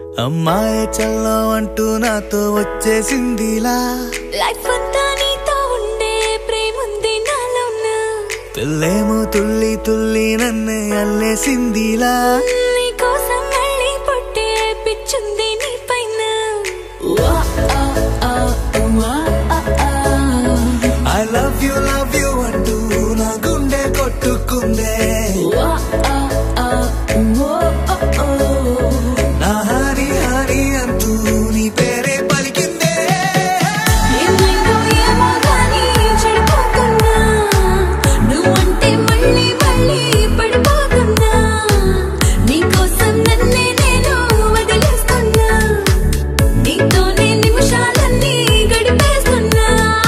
అమ్మాయి చల్లో అంటూ నాతో వచ్చేసిందిలా లైఫ్ అంతా నీతో ఉండే ప్రేముంది నాలోన పిల్లేమో తుల్లి తుల్లి నన్ను అల్లేసిందిలా నీ కోసం మళ్ళీ పుట్టే పిచ్చుంది నీ పైన వా, ఆ, ఆ, వా, ఆ, ఆ. I love you love you అంటూ నా గుండె కొట్టుకుందే వా, ఆ, ఆ, వో, ఓ, ఓ. నా హరి హరి అంటూ నీ పేరే పలికిందే ఏమైందో ఏమో గానీ చెడిపోతున్నా నువ్వంటే మళ్ళీ మళ్ళీ పడిపోతున్నా నీకోసం నన్నే నేను వదిలేస్తున్నా నీతోనే నిమిషాలన్నీ గడిపేస్తున్నా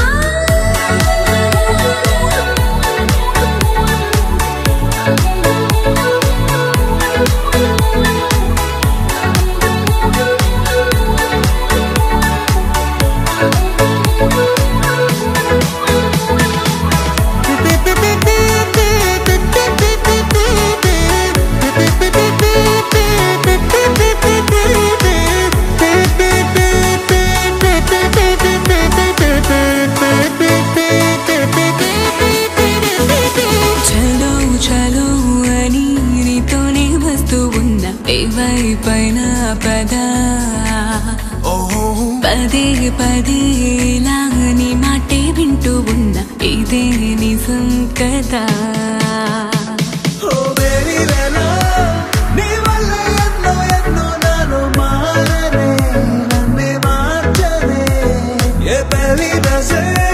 చలో చలో అని నీతోనే వస్తూ ఉన్నా ఏవైపైన పదా ఓహో పదే పదే ఇలా నీ మాటే వింటూ ఉన్నా ఇదే నిజం కదా ఓ బేబీ లేలా నీ వల్ల ఎన్నో ఎన్నో నాలో మారనే నన్నే మార్చనే ఏ పెళ్లి దశే